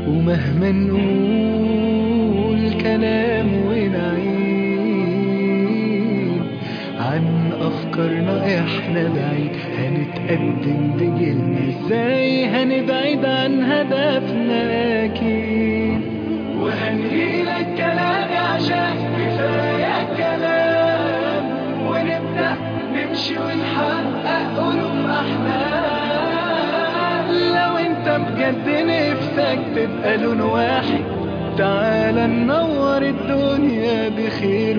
ومهما نقول كلام ونعيد عن أفكارنا إحنا بعيد هنتقدم بجيلنا إزاي هنبعد عن هدفنا أكيد وهنهيلك كلامي عشان كفاية كلام ونبدأ نمشي ونحقق ألوف أحلام لو أنت بجد نفسك تبقى لون واحد تعال ننور الدنيا بخير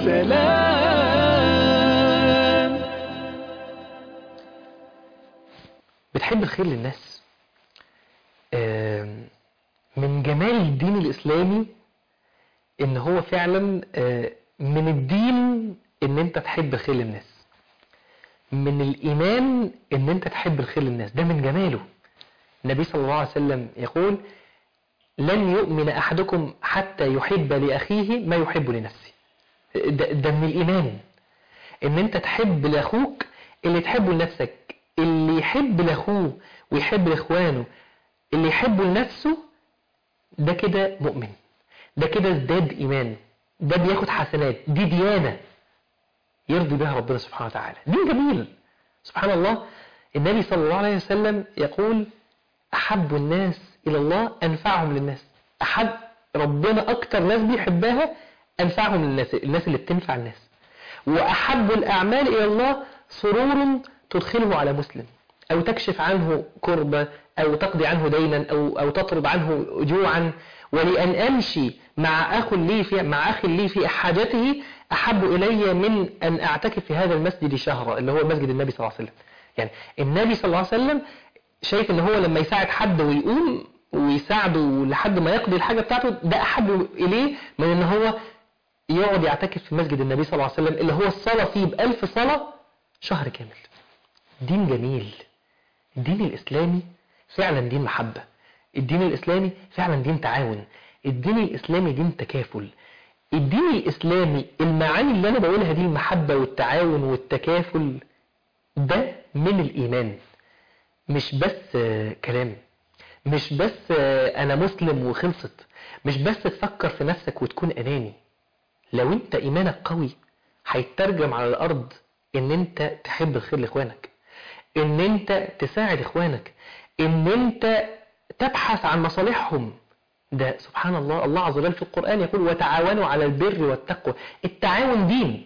وسلام بتحب الخير للناس آم، من جمال الدين الإسلامي إن هو فعلا آه، من الدين إن أنت تحب الخير للناس من الإيمان إن أنت تحب الخير للناس ده من جماله النبي صلى الله عليه وسلم يقول لن يؤمن أحدكم حتى يحب لأخيه ما يحب لنفسه ده, ده من الإيمان إن أنت تحب لأخوك اللي تحبه لنفسك اللي يحب لأخوه ويحب لإخوانه اللي يحبه لنفسه ده كده مؤمن ده كده ازداد إيمان ده بياخد حسنات دي ديانة يرضي بها ربنا سبحانه وتعالى دين جميل سبحان الله النبي صلى الله عليه وسلم يقول أحب الناس إلى الله أنفعهم للناس أحب ربنا أكتر ناس بيحبها أنفعهم للناس الناس اللي بتنفع الناس وأحب الأعمال إلى الله سرور تدخله على مسلم أو تكشف عنه كربة أو تقضي عنه دينا أو, أو تطرد عنه جوعا ولأن أمشي مع أخ لي في مع أخ لي في حاجته أحب إلي من أن أعتكف في هذا المسجد شهرا اللي هو مسجد النبي صلى الله عليه وسلم يعني النبي صلى الله عليه وسلم شايف ان هو لما يساعد حد ويقوم ويساعده لحد ما يقضي الحاجة بتاعته ده أحب إليه من ان هو يقعد يعتكف في مسجد النبي صلى الله عليه وسلم اللي هو الصلاة فيه بألف صلاة شهر كامل دين جميل الدين الإسلامي فعلا دين محبة الدين الإسلامي فعلا دين تعاون الدين الإسلامي دين تكافل الدين الإسلامي المعاني اللي أنا بقولها دي المحبة والتعاون والتكافل ده من الإيمان مش بس آه، كلام مش بس آه، أنا مسلم وخلصت مش بس تفكر في نفسك وتكون أناني لو أنت إيمانك قوي هيترجم على الأرض إن أنت تحب الخير لإخوانك إن أنت تساعد إخوانك إن أنت تبحث عن مصالحهم ده سبحان الله الله عز وجل في القرآن يقول وتعاونوا على البر والتقوى التعاون دين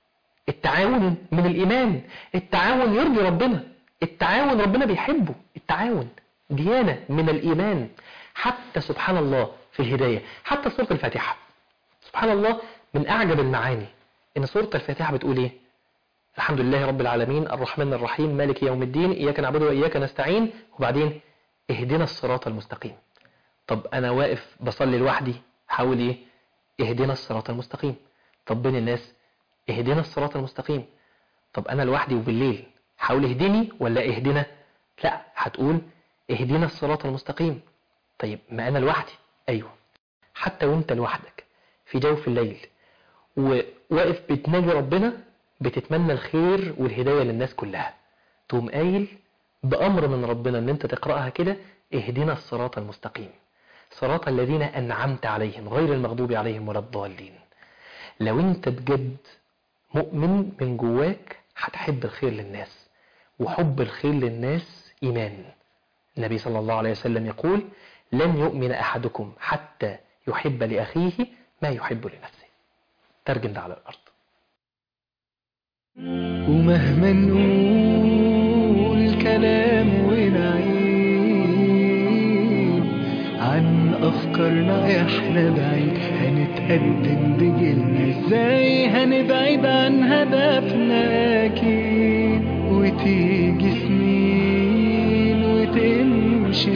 التعاون من الإيمان التعاون يرضي ربنا التعاون ربنا بيحبه التعاون ديانة من الإيمان حتى سبحان الله في الهداية حتى سورة الفاتحة سبحان الله من أعجب المعاني إن سورة الفاتحة بتقول إيه الحمد لله رب العالمين الرحمن الرحيم مالك يوم الدين إياك نعبد وإياك نستعين وبعدين اهدنا الصراط المستقيم طب أنا واقف بصلي لوحدي حاول إيه اهدنا الصراط المستقيم طب بين الناس اهدنا الصراط المستقيم طب أنا لوحدي وبالليل حاول اهدني ولا اهدنا لا هتقول اهدنا الصراط المستقيم طيب ما أنا لوحدي أيوه حتى وانت لوحدك في جوف الليل وواقف بتناجي ربنا بتتمنى الخير والهداية للناس كلها تقوم قايل بأمر من ربنا ان انت تقرأها كده اهدنا الصراط المستقيم صراط الذين أنعمت عليهم غير المغضوب عليهم ولا الضالين لو انت بجد مؤمن من جواك هتحب الخير للناس وحب الخير للناس إيمان النبي صلى الله عليه وسلم يقول لن يؤمن أحدكم حتى يحب لأخيه ما يحب لنفسه ترجم ده على الأرض ومهما نقول كلام ونعيد عن أفكارنا إحنا بعيد هنتقدم بجيلنا إزاي هنبعد عن هدفنا أكيد وتيجي سنين وتمشي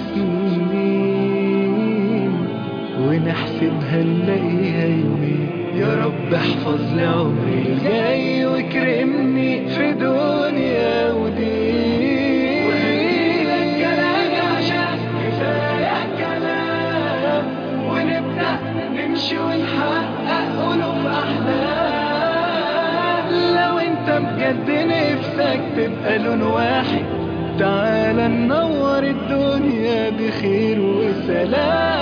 سنين ونحسبها نلاقيها يومين يا رب احفظ لي عمري الجاي واكرمني في دنيا ودين وهديلك كلامي عشان كفاية كلام ونبدأ نمشي ونحقق ألوف أحلام لو انت بجد نفسك تبقى لون واحد تعال ننور الدنيا بخير وسلام